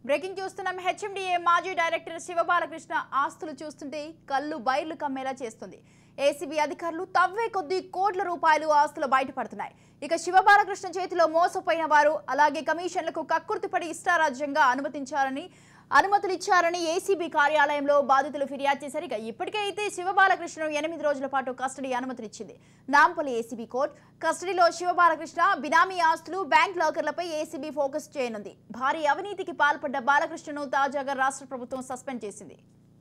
breaking చూస్తున్నాం HMDA మాజీ director Shiva Balakrishna ఆస్తులు చూస్తుంటే కళ్ళు బైర్లు కమ్మేలా చేస్తుంది ఏసీబీ అధికారులు తవ్వే కొద్దీ కోట్ల రూపాయలు ఆస్తులు బయటపడుతున్నాయి ఇక శివబాలకృష్ణ చేతిలో మోసపోయిన వారు అలాగే కమిషన్లకు కక్కుర్తిపడి ఇష్టారాజ్యంగా అనుమతించారని అనుమతులు ఇచ్చారని ఏసీబీ కార్యాలయంలో బాధితులు ఫిర్యాదు చేశారు ఇక ఇప్పటికే అయితే శివబాలకృష్ణను ఎనిమిది రోజుల పాటు కస్టడీ అనుమతులు ఇచ్చింది నాంపల్లి ఏసీబీ కోర్టు కస్టడీలో శివబాలకృష్ణ బినామీ ఆస్తులు బ్యాంక్ లాకర్లపై ఏసీబీ ఫోకస్ చేయనుంది భారీ అవినీతికి పాల్పడ్డ బాలకృష్ణను తాజాగా రాష్ట్ర ప్రభుత్వం సస్పెండ్ చేసింది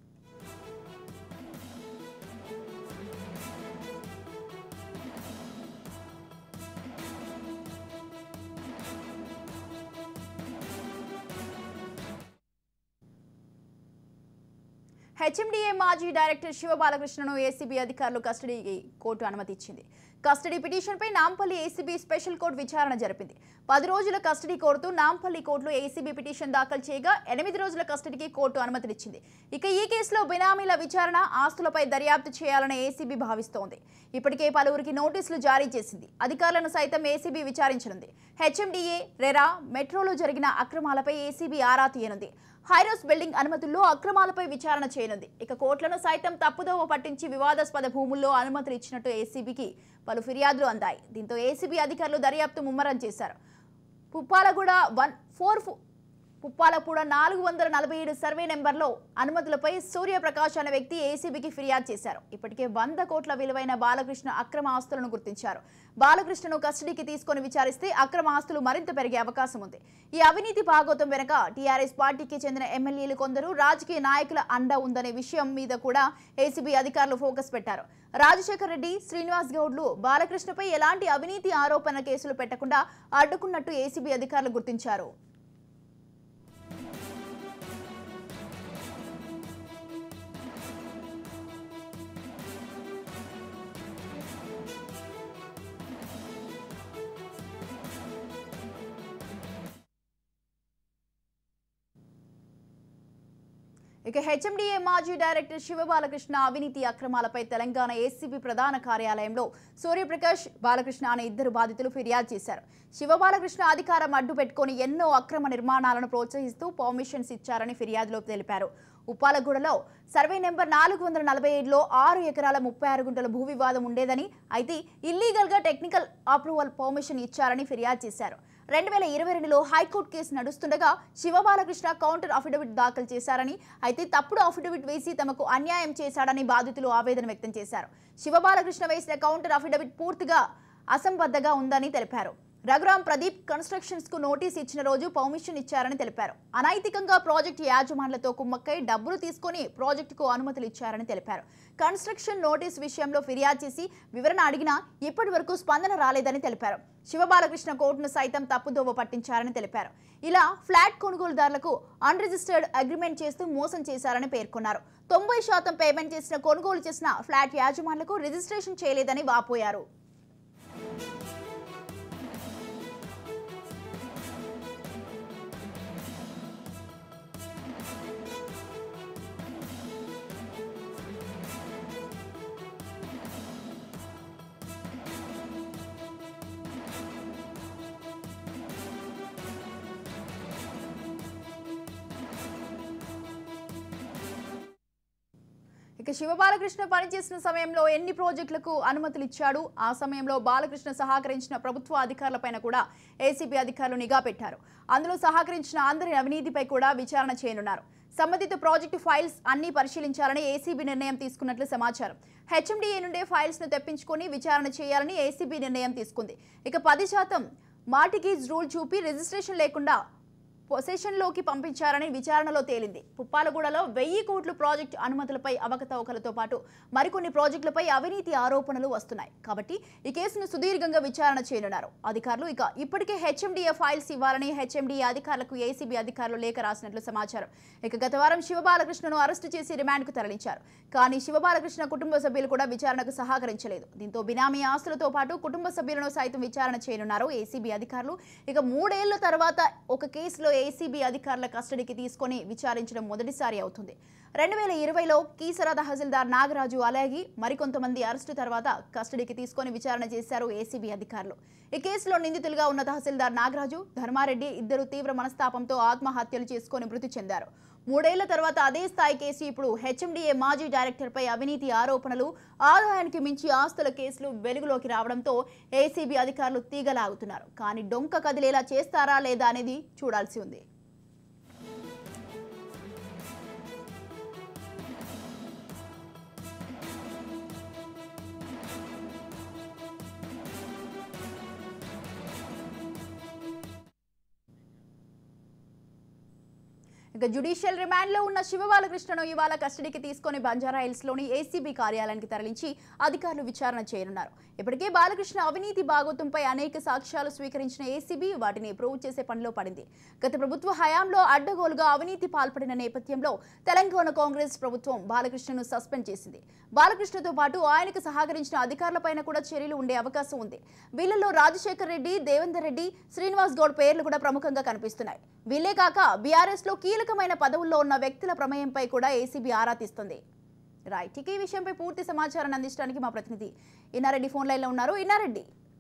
హెచ్ఎండిఏ మాజీ డైరెక్టర్ శివబాలకృష్ణను ఏసీబీ అధికారులు కస్టడీకి కోర్టు అనుమతి ఇచ్చింది కస్టడీ పిటిషన్పై నాంపల్లి ఏసీబీ స్పెషల్ కోర్టు విచారణ జరిపింది పది రోజుల కస్టడీ కోరుతూ నాంపల్లి కోర్టులో ఏసీబీ పిటిషన్ దాఖలు చేయగా ఎనిమిది రోజుల కస్టడీకి కోర్టు అనుమతినిచ్చింది ఇక ఈ కేసులో బినామీల విచారణ ఆస్తులపై దర్యాప్తు చేయాలని ఏసీబీ భావిస్తోంది ఇప్పటికే పలువురికి నోటీసులు జారీ చేసింది అధికారులను సైతం ఏసీబీ విచారించనుంది హెచ్ఎండిఏ రెరా మెట్రోలో జరిగిన అక్రమాలపై ఏసీబీ ఆరా తీయనుంది హైరోస్ బిల్డింగ్ అనుమతుల్లో అక్రమాలపై విచారణ చేయనుంది ఇక కోర్టులను సైతం తప్పుదోవ పట్టించి వివాదాస్పద భూముల్లో అనుమతులు ఇచ్చినట్టు ఏసీబీకి పలు ఫిర్యాదులు అందాయి దీంతో ఏసీబీ అధికారులు దర్యాప్తు ముమ్మరం చేశారు పుప్పాలగూడ వన్ ఫోర్ పుప్పాలపూడ నాలుగు వందల నలభై ఏడు సర్వే నెంబర్లో అనుమతులపై సూర్యప్రకాష్ అనే వ్యక్తి ఏసీబీకి ఫిర్యాదు చేశారు ఇప్పటికే వంద కోట్ల విలువైన బాలకృష్ణ అక్రమ ఆస్తులను గుర్తించారు బాలకృష్ణను కస్టడీకి తీసుకొని విచారిస్తే అక్రమ ఆస్తులు మరింత పెరిగే అవకాశం ఉంది ఈ అవినీతి భాగోతం వెనుక టీఆర్ఎస్ పార్టీకి చెందిన ఎమ్మెల్యేలు కొందరు రాజకీయ నాయకుల అండ ఉందనే విషయం మీద కూడా ఏసీబీ అధికారులు ఫోకస్ పెట్టారు రాజశేఖర్ రెడ్డి శ్రీనివాస్ గౌడ్లు బాలకృష్ణపై ఎలాంటి అవినీతి ఆరోపణ కేసులు పెట్టకుండా అడ్డుకున్నట్టు ఏసీబీ అధికారులు గుర్తించారు ఇక హెచ్ఎండిఏ మాజీ డైరెక్టర్ శివబాలకృష్ణ అవినీతి అక్రమాలపై తెలంగాణ ఏసీబీ ప్రధాన కార్యాలయంలో సూర్యప్రకాష్ బాలకృష్ణ అనే ఇద్దరు బాధితులు ఫిర్యాదు చేశారు శివబాలకృష్ణ అధికారం అడ్డు పెట్టుకొని ఎన్నో అక్రమ నిర్మాణాలను ప్రోత్సహిస్తూ పర్మిషన్స్ ఇచ్చారని ఫిర్యాదులో తెలిపారు ఉప్పాలగూడలో సర్వే నెంబర్ నాలుగు వందల నలభై ఏడులో ఆరు ఎకరాల ముప్పై ఆరు గుంటల భూ వివాదం ఉండేదని అయితే ఇల్లీగల్గా టెక్నికల్ అప్రూవల్ పర్మిషన్ ఇచ్చారని ఫిర్యాదు చేశారు రెండు వేల ఇరవై రెండులో హైకోర్టు కేసు నడుస్తుండగా శివబాలకృష్ణ కౌంటర్ అఫిడవిట్ దాఖలు చేశారని అయితే తప్పుడు అఫిడవిట్ వేసి తమకు అన్యాయం చేశాడని బాధితులు ఆవేదన వ్యక్తం చేశారు శివబాలకృష్ణ వేసిన కౌంటర్ అఫిడవిట్ పూర్తిగా అసంబద్ధంగా ఉందని తెలిపారు రఘురాం ప్రదీప్ కన్స్ట్రక్షన్స్ కు నోటీస్ ఇచ్చిన రోజు పర్మిషన్ ఇచ్చారని తెలిపారు అనైతికంగా ప్రాజెక్టు యాజమాన్లతో కుమ్మక్కై డబ్బులు తీసుకొని ప్రాజెక్టుకు అనుమతులు ఇచ్చారని తెలిపారు కన్స్ట్రక్షన్ నోటీస్ విషయంలో ఫిర్యాదు చేసి వివరణ అడిగినా ఇప్పటి వరకు స్పందన రాలేదని తెలిపారు శివబాలకృష్ణ కోర్టును సైతం తప్పుదోవ పట్టించారని తెలిపారు ఇలా ఫ్లాట్ కొనుగోలుదారులకు అన్రిజిస్టర్డ్ అగ్రిమెంట్ చేస్తూ మోసం చేశారని పేర్కొన్నారు తొంభై శాతం పేమెంట్ చేసిన కొనుగోలు చేసిన ఫ్లాట్ యాజమాన్లకు రిజిస్ట్రేషన్ చేయలేదని వాపోయారు ఇక శివబాలకృష్ణ పనిచేసిన సమయంలో ఎన్ని ప్రాజెక్టులకు అనుమతులు ఇచ్చాడు ఆ సమయంలో బాలకృష్ణ సహకరించిన ప్రభుత్వ అధికారులపైన కూడా ఏసీబీ అధికారులు నిఘా పెట్టారు అందులో సహకరించిన అందరి అవినీతిపై కూడా విచారణ చేయనున్నారు సంబంధిత ప్రాజెక్టు ఫైల్స్ అన్ని పరిశీలించాలని ఏసీబీ నిర్ణయం తీసుకున్నట్లు సమాచారం హెచ్ఎండిఏ నుండే ఫైల్స్ ను తెప్పించుకొని విచారణ చేయాలని ఏసీబీ నిర్ణయం తీసుకుంది ఇక పది శాతం మార్టిగేజ్ రూల్ చూపి రిజిస్ట్రేషన్ లేకుండా పొసెషన్లోకి పంపించారని విచారణలో తేలింది పుప్పాలగూడలో వెయ్యి కోట్ల ప్రాజెక్టు అనుమతులపై అవకతవకలతో పాటు మరికొన్ని ప్రాజెక్టులపై అవినీతి ఆరోపణలు వస్తున్నాయి కాబట్టి ఈ కేసును సుదీర్ఘంగా విచారణ చేయనున్నారు అధికారులు ఇక ఇప్పటికే హెచ్ఎండిఏ ఫైల్స్ ఇవ్వాలని హెచ్ఎండిఏ అధికారులకు ఏసీబీ అధికారులు లేఖ రాసినట్లు సమాచారం ఇక గత వారం శివబాలకృష్ణను అరెస్టు చేసి రిమాండ్కు తరలించారు కానీ శివబాలకృష్ణ కుటుంబ సభ్యులు కూడా విచారణకు సహకరించలేదు దీంతో బినామీ ఆస్తులతో పాటు కుటుంబ సభ్యులను సైతం విచారణ చేయనున్నారు ఏసీబీ అధికారులు ఇక మూడేళ్ల తర్వాత ఒక కేసులో ఏసీబీ అధికారుల కస్టడీకి తీసుకొని విచారించడం మొదటిసారి అవుతుంది రెండు వేల ఇరవైలో కీసరా తహసీల్దార్ నాగరాజు అలాగి మరికొంతమంది అరెస్టు తర్వాత కస్టడీకి తీసుకొని విచారణ చేశారు ఏసీబీ అధికారులు ఈ కేసులో నిందితులుగా ఉన్న తహసీల్దార్ నాగరాజు ధర్మారెడ్డి ఇద్దరు తీవ్ర మనస్తాపంతో ఆత్మహత్యలు చేసుకొని మృతి చెందారు మూడేళ్ల తర్వాత అదే స్థాయి కేసు ఇప్పుడు హెచ్ఎండిఏ మాజీ డైరెక్టర్పై అవినీతి ఆరోపణలు ఆదాయానికి మించి ఆస్తుల కేసులు వెలుగులోకి రావడంతో ఏసీబీ అధికారులు తీగలాగుతున్నారు కానీ డొంక కదిలేలా చేస్తారా లేదా అనేది చూడాల్సి ఉంది ఇక జ్యుడిషియల్ రిమాండ్లో ఉన్న శివబాలకృష్ణను ఇవాళ కస్టడీకి తీసుకొని బంజారా హిల్స్లోని ఏసీబీ కార్యాలయానికి తరలించి అధికారులు విచారణ చేయనున్నారు ఇప్పటికే బాలకృష్ణ అవినీతి భాగోతంపై అనేక సాక్ష్యాలు స్వీకరించిన ఏసీబీ వాటిని ప్రూవ్ చేసే పనిలో పడింది గత ప్రభుత్వ హయాంలో అడ్డగోలుగా అవినీతి పాల్పడిన నేపథ్యంలో తెలంగాణ కాంగ్రెస్ ప్రభుత్వం బాలకృష్ణను సస్పెండ్ చేసింది బాలకృష్ణతో పాటు ఆయనకు సహకరించిన అధికారులపైన కూడా చర్యలు ఉండే అవకాశం ఉంది వీళ్ళలో రాజశేఖర్ రెడ్డి దేవేందర్ రెడ్డి శ్రీనివాస్ గౌడ్ పేర్లు కూడా ప్రముఖంగా కనిపిస్తున్నాయి వీళ్ళే కాక బీఆర్ఎస్ లో కీలకమైన పదవుల్లో ఉన్న వ్యక్తుల ప్రమేయంపై కూడా ఏసీబీ ఆరా తీస్తుంది రైట్ ఇక ఈ విషయంపై పూర్తి సమాచారాన్ని అందించడానికి మా ప్రతినిధి ఇన్నారెడ్డి ఫోన్ లైన్లో ఉన్నారు ఇన్నారెడ్డి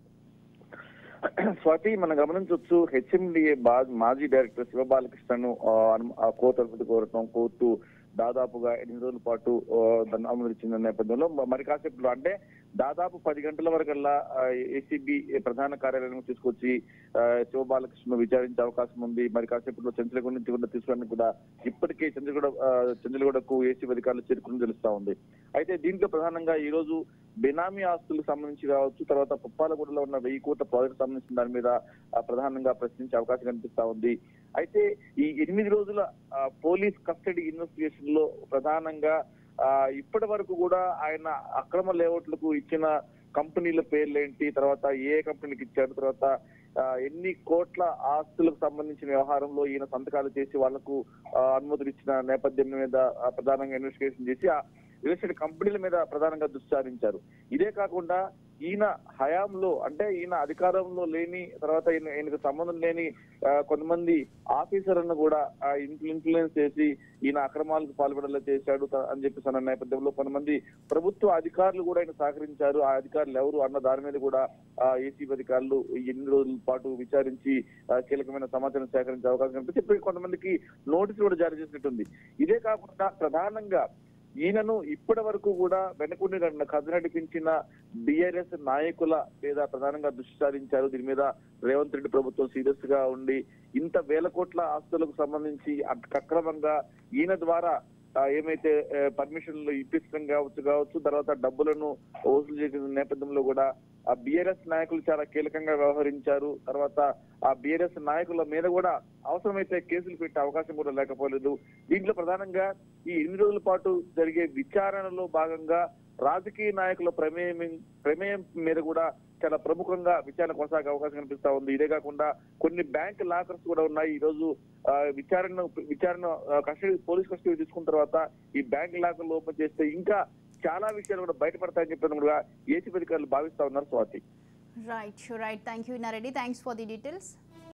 స్వాతి మనం గమనించవచ్చు హెచ్ఎండిఏ మాజీ డైరెక్టర్ శివబాలకృష్ణను ఆ, అను- ఆ కోర్టు అనుమతి కోరటం కోర్టు దాదాపుగా ఎనిమిది రోజుల పాటు ఆ, దాన్ని అనుమతించిన నేపథ్యంలో మ- మరి కాసేపులో అంటే దాదాపు పది గంటల వరకల్లా ఏసీబీ ప్రధాన కార్యాలయం తీసుకొచ్చి ఆ, శివబాలకృష్ణను విచారించే అవకాశం ఉంది మరి కాసేపులో చంద్రగూడ నుంచి కూడా తీసుకోవడానికి కూడా ఇప్పటికే చంద్రగూడ ఆ, చంద్రగూడకు ఏసీ అధికారులు చేరుకుని తెలుస్తా ఉంది అయితే దీంట్లో ప్రధానంగా ఈ రోజు బెనామీ ఆస్తులకు సంబంధించి కావచ్చు తర్వాత పుప్పాలగూడలో ఉన్న వెయ్యి కోట్ల ప్రాజెక్ట్ సంబంధించిన దాని మీద ఆ, ప్రధానంగా ప్రశ్నించే అవకాశం కనిపిస్తా ఉంది అయితే ఈ ఎనిమిది రోజుల ఆ, పోలీస్ కస్టడీ ఇన్వెస్టిగేషన్ లో ప్రధానంగా ఆ, ఇప్పటి వరకు కూడా ఆయన అక్రమ లేఅవుట్లకు ఇచ్చిన కంపెనీల పేర్లేంటి తర్వాత ఏ కంపెనీకి ఇచ్చారు తర్వాత ఆ, ఎన్ని కోట్ల ఆస్తులకు సంబంధించిన వ్యవహారంలో ఈయన సంతకాలు చేసి వాళ్లకు ఆ, అనుమతులు ఇచ్చిన నేపథ్యం మీద ఆ, ప్రధానంగా ఇన్వెస్టిగేషన్ చేసి ఆ రియల్ ఎస్టేట్ కంపెనీల మీద ప్రధానంగా దృష్టి సారించారు ఇదే కాకుండా ఈయన హయాంలో అంటే ఈయన అధికారంలో లేని తర్వాత ఈయన ఈయనకు సంబంధం లేని ఆ, కొంతమంది ఆఫీసర్లను కూడా ఇన్ఫ్లుయెన్స్ చేసి ఈయన అక్రమాలకు పాల్పడేలా చేశాడు త- అని చెప్పేసి అన్న నేపథ్యంలో కొంతమంది ప్రభుత్వ అధికారులు కూడా ఆయన సహకరించారు ఆ అధికారులు ఎవరు అన్న దాని మీద కూడా ఏసీబీ అధికారులు ఈ ఎనిమిది రోజుల పాటు విచారించి ఆ, కీలకమైన సమాచారం సేకరించే అవకాశం కనిపిస్తే ఇప్పుడు కొంతమందికి నోటీసులు కూడా జారీ చేసినట్టుంది ఇదే కాకుండా ప్రధానంగా ఈయనను ఇప్పటి వరకు కూడా వెనకుండి నన్ను కథ నడిపించిన బిఆర్ఎస్ నాయకుల మీద ప్రధానంగా దృష్టి సారించారు దీని మీద రేవంత్ రెడ్డి ప్రభుత్వం సీరియస్ గా ఉండి ఇంత వేల కోట్ల ఆస్తులకు సంబంధించి అక్- అక్రమంగా ఈయన ద్వారా ఆ, ఏమైతే పర్మిషన్లు ఇప్పించడం కావచ్చు కావచ్చు తర్వాత డబ్బులను వసూలు చేసిన నేపథ్యంలో కూడా ఆ బిఆర్ఎస్ నాయకులు చాలా కీలకంగా వ్యవహరించారు తర్వాత ఆ బిఆర్ఎస్ నాయకుల మీద కూడా అవసరమైతే కేసులు పెట్టే అవకాశం కూడా లేకపోలేదు దీంట్లో ప్రధానంగా ఈ ఎనిమిది రోజుల పాటు జరిగే విచారణలో భాగంగా రాజకీయ నాయకుల ప్రమేయం ప్రమేయం మీద కూడా చాలా ప్రముఖంగా విచారణ కొనసాగే అవకాశం కనిపిస్తా ఉంది ఇదే కాకుండా కొన్ని బ్యాంక్ లాకర్స్ కూడా ఉన్నాయి ఈ రోజు ఆ, విచారణ విచారణ ఆ, కస్టడీ పోలీస్ కస్టడీ తీసుకున్న తర్వాత ఈ బ్యాంక్ లాకర్లు ఓపెన్ చేస్తే ఇంకా చాలా విషయాలు కూడా బయటపడతాయని చెప్పిన కూడా ఏసీ అధికారులు భావిస్తా ఉన్నారు Swathi right right thank you Innareddy thanks for the details